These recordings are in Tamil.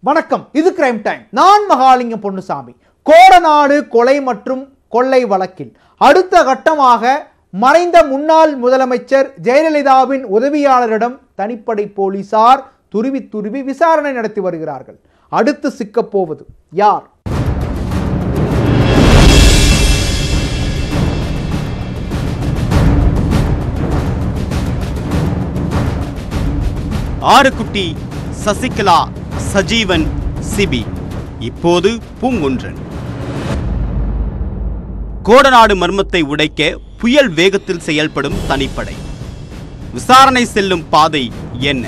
வணக்கம் இது கிரைம் டைம் நான் மகாலிங்கம் பொன்னுசாமி கோடநாடு கொலை மற்றும் கொள்ளை வழக்கில் அடுத்த கட்டமாக மறைந்த முன்னாள் முதலமைச்சர் ஜெயலலிதாவின் உதவியாளரிடம் தனிப்படை போலீசார் துருவி துருவி விசாரணை நடத்தி வருகிறார்கள் அடுத்து சிக்கப் போவது யார் ஆறுகுட்டி சசிகலா சஜீவன் சிபி இப்போது பூங்குன்றன் கோடநாடு மர்மத்தை உடைக்க புயல் வேகத்தில் செயல்படும் தனிப்படை விசாரணை செல்லும் பாதை என்ன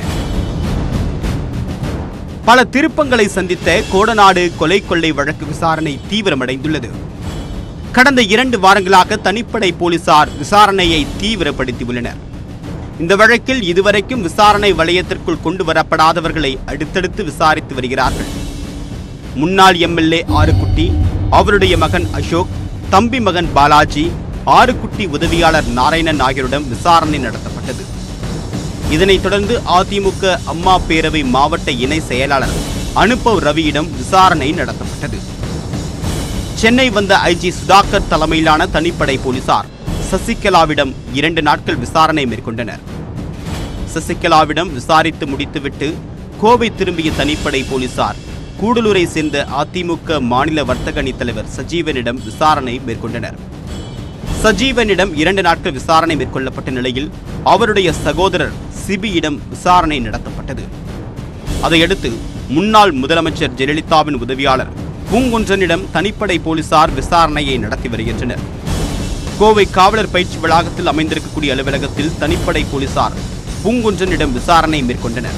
பல திருப்பங்களை சந்தித்த கோடநாடு கொலை கொள்ளை வழக்கு விசாரணை தீவிரமடைந்துள்ளது கடந்த இரண்டு வாரங்களாக தனிப்படை போலீசார் விசாரணையை தீவிரப்படுத்தியுள்ளனர் இந்த வழக்கில் இதுவரைக்கும் விசாரணை வளையத்திற்குள் கொண்டு வரப்படாதவர்களை அடுத்தடுத்து விசாரித்து வருகிறார்கள் முன்னாள் எம்எல்ஏ ஆறுகுட்டி அவருடைய மகன் அசோக் தம்பி மகன் பாலாஜி ஆறுகுட்டி உதவியாளர் நாராயணன் ஆகியோரிடம் விசாரணை நடத்தப்பட்டது இதனைத் தொடர்ந்து அதிமுக அம்மா பேரவை மாவட்ட இணை செயலாளர் அனுப்பவ் ரவியிடம் விசாரணை நடத்தப்பட்டது சென்னை வந்த ஐஜி சுதாகர் தலைமையிலான தனிப்படை போலீசார் சசிகலாவிடம் இரண்டு நாட்கள் விசாரணை மேற்கொண்டனர் சசிகலாவிடம் விசாரித்து முடித்துவிட்டு கோவை திரும்பிய தனிப்படை போலீசார் கூடலூரை சேர்ந்த அதிமுக மாநில வர்த்தக அணி தலைவர் சஜீவனிடம் விசாரணை மேற்கொண்டனர் சஜீவனிடம் இரண்டு நாட்கள் விசாரணை மேற்கொள்ளப்பட்ட நிலையில் அவருடைய சகோதரர் சிபியிடம் விசாரணை நடத்தப்பட்டது அதையடுத்து முன்னாள் முதலமைச்சர் ஜெயலலிதாவின் உதவியாளர் பூங்குன்றனிடம் தனிப்படை போலீசார் விசாரணையை நடத்தி வருகின்றனர் கோவை காவலர் பயிற்சி வளாகத்தில் அமைந்திருக்கக்கூடிய அலுவலகத்தில் தனிப்படை போலீசார் பூங்குன்றனிடம் விசாரணை மேற்கொண்டனர்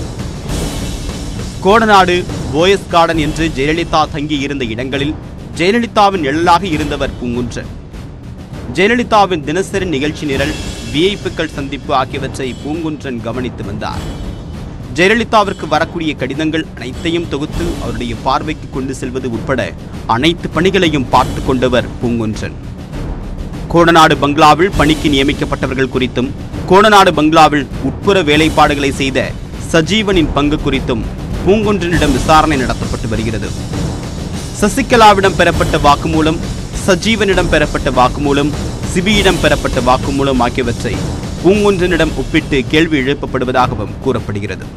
கோடநாடு போயஸ் கார்டன் என்று ஜெயலலிதா தங்கி இருந்த இடங்களில் ஜெயலலிதாவின் நிழலாக இருந்தவர் பூங்குன்றன் ஜெயலலிதாவின் தினசரி நிகழ்ச்சி நிரல் விஐபிக்கள் சந்திப்பு ஆகியவற்றை பூங்குன்றன் கவனித்து வந்தார் ஜெயலலிதாவிற்கு வரக்கூடிய கடிதங்கள் அனைத்தையும் தொகுத்து அவருடைய பார்வைக்கு கொண்டு செல்வது உட்பட அனைத்து பணிகளையும் பார்த்து கொண்டவர் பூங்குன்றன் கோடநாடு பங்களாவில் பணிக்கு நியமிக்கப்பட்டவர்கள் குறித்தும் கோடநாடு பங்களாவில் உட்புற வேலைப்பாடுகளை செய்த சஜீவனின் பங்கு குறித்தும் பூங்குன்றனிடம் விசாரணை நடத்தப்பட்டு வருகிறது சசிகலாவிடம் பெறப்பட்ட வாக்குமூலம் சஜீவனிடம் பெறப்பட்ட வாக்குமூலம் சிபியிடம் பெறப்பட்ட வாக்குமூலம் ஆகியவற்றை பூங்குன்றனிடம் ஒப்பிட்டு கேள்வி எழுப்பப்படுவதாகவும் கூறப்படுகிறது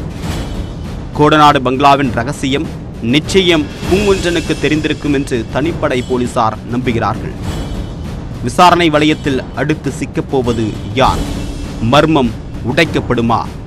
கோடநாடு பங்களாவின் ரகசியம் நிச்சயம் பூங்குன்றனுக்கு தெரிந்திருக்கும் என்று தனிப்படை போலீசார் நம்புகிறார்கள் விசாரணை வளையத்தில் அடுத்து சிக்கப்போவது யார் மர்மம் உடைக்கப்படுமா